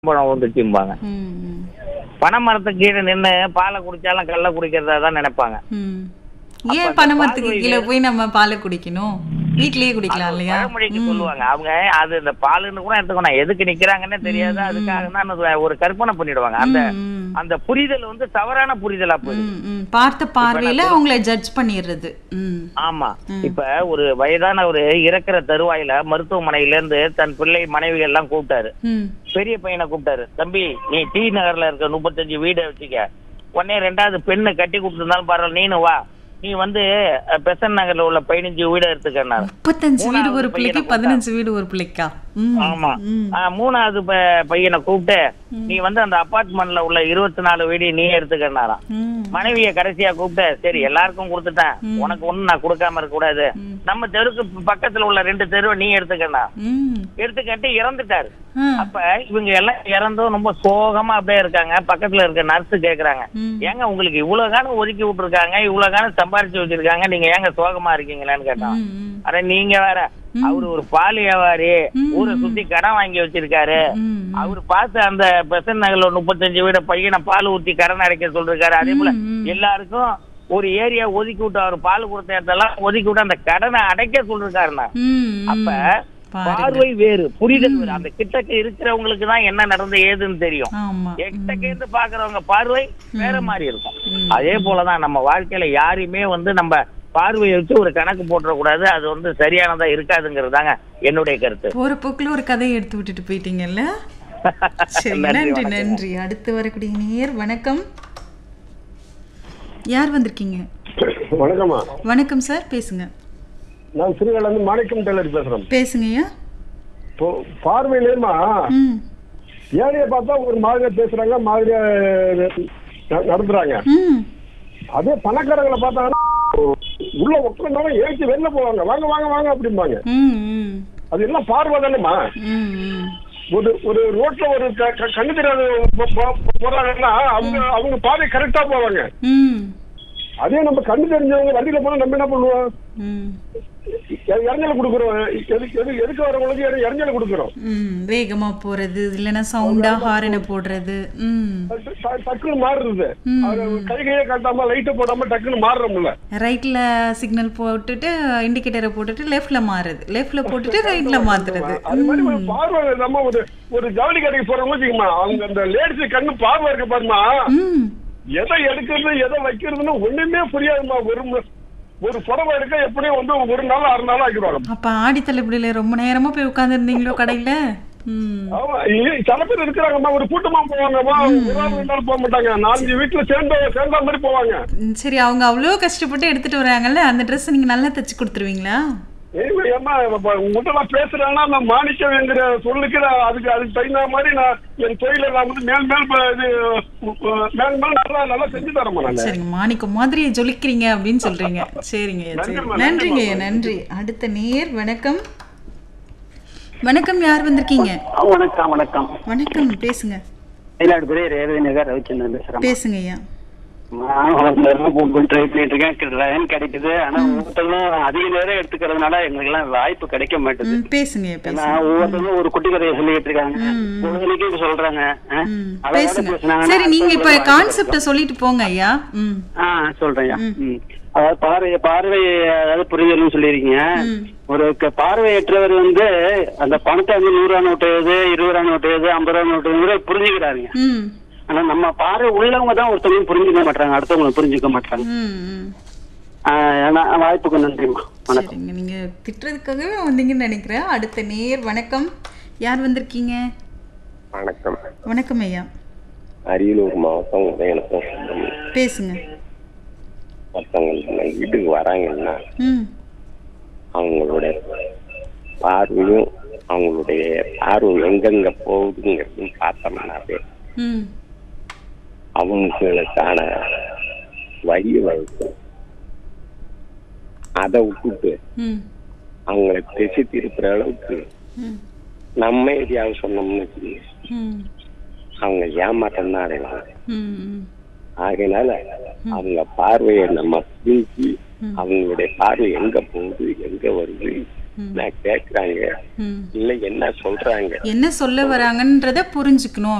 பணம் வந்துச்சும்பாங்க ம், ம், பனை மரத்துக்கு கீழே நின்று பாலை குடிச்சாலும் கல்ல குடிக்கிறதா தான் நினைப்பாங்க ம். ஏன் பனைமரத்துக்கு கீழே போய் நம்ம பாலை குடிக்கணும் வீட்லயே குடிக்கலாம் இல்லையா பழமொழிக்கு சொல்லுவாங்க அவங்க அது இந்த பாலுன்னு கூட எடுத்துக்கணும் எதுக்கு நிக்கிறாங்கன்னே தெரியாது அதுக்காக தான் அது ஒரு கற்பனை பண்ணிடுவாங்க அந்த ம், ம், அந்த புரிதல் வந்து தவறான புரிதலா போயிடுது ம், ம். பார்த்த பார்வையில அவங்கள ஜட்ஜ் பண்ணிடுறது ம் ஆமா இப்ப ஒரு வயதான ஒரு இறக்குற தருவாயில மருத்துவமனையில இருந்து தன் பிள்ளை மனைவி எல்லாம் கூப்பிட்டாரு ம் பெரிய பையனை கூப்பிட்டாரு தம்பி நீ டி நகர்ல இருக்க முப்பத்தஞ்சு வீடை வச்சுக்க உடனே ரெண்டாவது பெண்ணு கட்டி கொடுத்துருந்தாலும் பரவாயில்ல நீனு வா நீ வந்து அஹ், பெசன் நகர்ல உள்ள பதினஞ்சு வீடை எடுத்துக்கன்னாரு முப்பத்தஞ்சு வீடு ஒரு மூணாவது பிள்ளைக்கு பையனை பதினஞ்சு வீடு ஒரு பிள்ளைக்கா ம் ஆமா ம் ஆஹ், மூணாவது ப- பையனை கூப்பிட்டு நீ வந்து அந்த அபார்ட்மெண்ட்ல உள்ள இருபத்தி நாலு வீடு நீ எடுத்துக்கன்னாராம் ம் மனைவிய கடைசியா கூப்பிட்டு சரி எல்லாருக்கும் கொடுத்துட்டேன் உனக்கு ஒண்ணு நான் கொடுக்காம இருக்க கூடாது நம்ம தெருக்கு பக்கத்துல உள்ள ரெண்டு தெருவை நீ எடுத்துக்கண்ணா ம் எடுத்துக்கிட்டு இறந்துட்டாரு ஆ. அப்ப இவங்க எல்லாம் இறந்தும் ரொம்ப சோகமா அப்படியே இருக்காங்க பக்கத்துல இருக்க நர்ஸ் கேக்குறாங்க ம். ஏங்க உங்களுக்கு இவ்வளவு காலம் ஒதுக்கி விட்டுருக்காங்க இவ்வளவு காலம் சம்பாரிச்சு வச்சிருக்காங்க நீங்க ஏங்க சோகமா இருக்கீங்களான்னு கேட்டான் ம், ம். அட நீங்க வேற அவரு ஒரு பால் வியாபாரி ஊரை சுத்தி கடன் வாங்கி வச்சிருக்காரு ம், அவரு பார்த்து அந்த பெசன் நகர்ல ஒரு முப்பத்தஞ்சு வீட பையனை பால் ஊத்தி கடன் அடைக்க சொல்றாரு அதே போல எல்லாருக்கும் ஒரு ஏரியா ஒதுக்கி விட்டு அவர் பால் கொடுத்த இடத்தெல்லாம் ஒதுக்கி விட்டு அந்த கடனை அடைக்க சொல்றாருண்ணா ம், அப்ப பாருங்க. பார்வை வேறு புரிதல் வேறு அந்த கிட்டக்க இருக்கிறவங்களுக்கு தான் என்ன நடந்து ஏதுன்னு தெரியும் ஆமா கிட்டக்க இருந்து பாக்குறவங்க பார்வை வேற மாதிரி இருக்கும் அதே போலதான் நம்ம வாழ்க்கையில யாரையுமே வந்து நம்ம பார்வையை வச்சு ஒரு கணக்கு போட்டுற கூடாது அது வந்து சரியானதா இருக்காதுங்கிறது தாங்க என்னுடைய கருத்து போற போக்குல ஒரு கதையை எடுத்து விட்டுட்டு போயிட்டீங்கல்ல சரி நன்றி, நன்றி வணக்கம். நன்றி அடுத்து வரக்கூடிய நேர் வணக்கம் யார் வந்திருக்கீங்க வணக்கம்மா வணக்கம் சார் பேசுங்க நான் சிறுகாலேருந்து மாணிக்கம் டெய்லர் பேசுறேன் பேசுங்கய்யா இப்போ பார்வையிலேமா ம் ஏழைய பார்த்தா ஒரு மாதிரியா பேசுறாங்க மாதிரியா ந- நடந்துறாங்க ம் அதே பணக்காரங்களை பார்த்தாங்கன்னா உள்ள உட்காந்தாலும் ஏற்றி வெளில போவாங்க வாங்க வாங்க வாங்க அப்படிம்பாங்க ம் ம் அது எல்லாம் பார்வை தானேம்மா ம் ம் ஒரு ஒரு ரோட்ல ஒரு க- க- கண்ணு தெரியாத போ- போ- போறாங்கன்னா அவங்க அவங்க பாதை கரெக்டா போவாங்க ம் அதே நம்ம கண்ணு தெரிஞ்சவங்க வண்டியில போனா நம்ம என்ன பண்ணுவோம் ம் இ- இறஞ்சல் கொடுக்குறோம் எதுக்கு எது எதுக்கு வரவங்களுக்கு இற- இறஞ்சல் கொடுக்குறோம் ம் வேகமா போறது இல்லைன்னா சவுண்டா ஹாரனை போடுறது ம் டக்கு- ட- டக்குன்னு மாறுறது அது கை கையை காட்டாம லைட்டை போடாம டக்குன்னு மாறுறோம்ல ரைட்ல சிக்னல் போட்டுட்டு இண்டிகேட்டரை போட்டுட்டு லெஃப்ட்ல மாறுது லெஃப்ட்ல போட்டுட்டு ரைட்ல மாத்துறது அது மாதிரி ஒரு பார்வை நம்ம ஒரு ஒரு ஜவுளி கடைக்கு போறவங்க வச்சுக்கோமா அவங்க அந்த லேடிஸ் கண்ணு பார்வை இருக்க பாருமா ம் எதை எடுக்கிறது எதை வைக்கிறதுன்னு ஒண்ணுமே புரியாதுமா ஒரு ம- ஒரு புடவை எடுக்க எப்படியும் வந்து ஒரு நாள் ஆறு நாள் ஆக்கிடுவாங்க அப்ப ஆடி தள்ளுபடியில ரொம்ப நேரமா போய் உட்கார்ந்துருந்தீங்களோ கடையில ம் ஆமா இ- சில பேர் இருக்கிறாங்கம்மா ஒரு கூட்டமா போவாங்கம்மா ஒரு நாள் ரெண்டு நாள் போக மாட்டாங்க நாலஞ்சு வீட்டுல சேர்ந்த சேர்ந்த மாதிரி போவாங்க ம், சரி அவங்க அவ்வளோ கஷ்டப்பட்டு எடுத்துட்டு வராங்கல்ல அந்த ட்ரெஸ் நீங்க நல்லா தச்சு கொடுத்துருவீங்களா ஏய், ஏம்மா இப்ப உங்ககிட்ட நான் பேசுறேன்னா நான் மாணிக்கவேங்கிற சொல்லுக்கு நான் அதுக்கு அதுக்கு தகுந்த மாதிரி நான் என் தொழிலை நான் வந்து மேல் மேல் ப- இது உ- மேல் மேல் நல்லா நல்லா செஞ்சு தரேம்மா நான் சரிங்க மாணிக்கம் மாதிரி ஜொலிக்கிறீங்க அப்படின்னு சொல்றீங்க சரிங்க சரி நன்றிம்மா, நன்றிங்க நன்றி அடுத்த நேர் வணக்கம் வணக்கம் யார் வந்திருக்கீங்க வணக்கம் வணக்கம் வணக்கம் பேசுங்க மயிலாடுதுறை ரேவதி நகர் ரவிச்சந்திரன் பேசுறேன் பேசுங்க ஐயா ட்ரை பண்ணிட்டு இருக்கேன் லைன் கிடைக்குது ஆனா ஒவ்வொருத்தங்களும் அதிக நேரம் எடுத்துக்கிறதுனால எங்களுக்கு எல்லாம் வாய்ப்பு கிடைக்க மாட்டேது ம், பேசுங்க ஏன்னா பேசுங்க ஒவ்வொருத்தங்களும் ஒரு குட்டி கதையை சொல்லிட்டு இருக்காங்க பொழுதுனைக்கும் சொல்றாங்க ஆ? ம், அழகா பேசுங்க பேசுனாங்கன்னா சரி நீங்க இப்ப அடுத்தவங்களுக்கு கான்செப்ட சொல்லிட்டு போங்க ஐயா ம் ஆ சொல்றேன்யா ம். அதாவது பார்வை பார்வை அதாவது புரிதல்னு சொல்லிருக்கீங்க ஒரு க- பார்வையற்றவர் வந்து அந்த பணத்தை வந்து நூறு ரூபா நோட்டு எது இருபது ரூபா நோட்டு எது ஐம்பது ரூபா நோட்டு எது புரிஞ்சுக்கிறாருங்க ம் ஆனா நம்ம பார்வை உள்ளவங்க தான் ஒருத்தவங்க புரிஞ்சுக்க மாட்டாங்க அடுத்தவங்க புரிஞ்சுக்க மாட்டாங்க ம் ம் ஆஹ் ஏன்னா வாய்ப்புக்கு நன்றிம்மா வணக்கம் சரிங்க நீங்க திட்டுறதுக்காகவே வந்தீங்கன்னு நினைக்கிறேன் அடுத்த நேர் வணக்கம் யார் வந்திருக்கீங்க வணக்கம் வணக்கம் ஐயா அரியலூர் மாவட்டம் உதயநத்தம் சுப்பிரமணி பேசுங்க ஒருத்தவங்க நம்ம வீட்டுக்கு வராங்கன்னா ம் அவங்களுடைய பார்வையும் அவங்களுடைய பார்வை எங்கெங்க போகுதுங்கிறதையும் பார்த்தோம்னாவே ம் அவங்களுக்கான வழி வகுப்பு அதை விட்டுட்டு ம் அவங்களை திசை திருப்புற அளவுக்கு ம் நம்ம ஏரியாவை சொன்னோம்னு வச்சுக்கோங்க, ம் அவங்க ஏமாற்றம் தான் அடைவாங்க ம் ம் ஆகையினால அவங்க பார்வையை நம்ம புரிஞ்சு அவங்களுடைய பார்வை எங்க போகுது எங்க வருது நான் கேக்குறாங்க ம் இல்ல என்ன சொல்றாங்க என்ன சொல்ல வராங்கன்றத புரிஞ்சுக்கணும்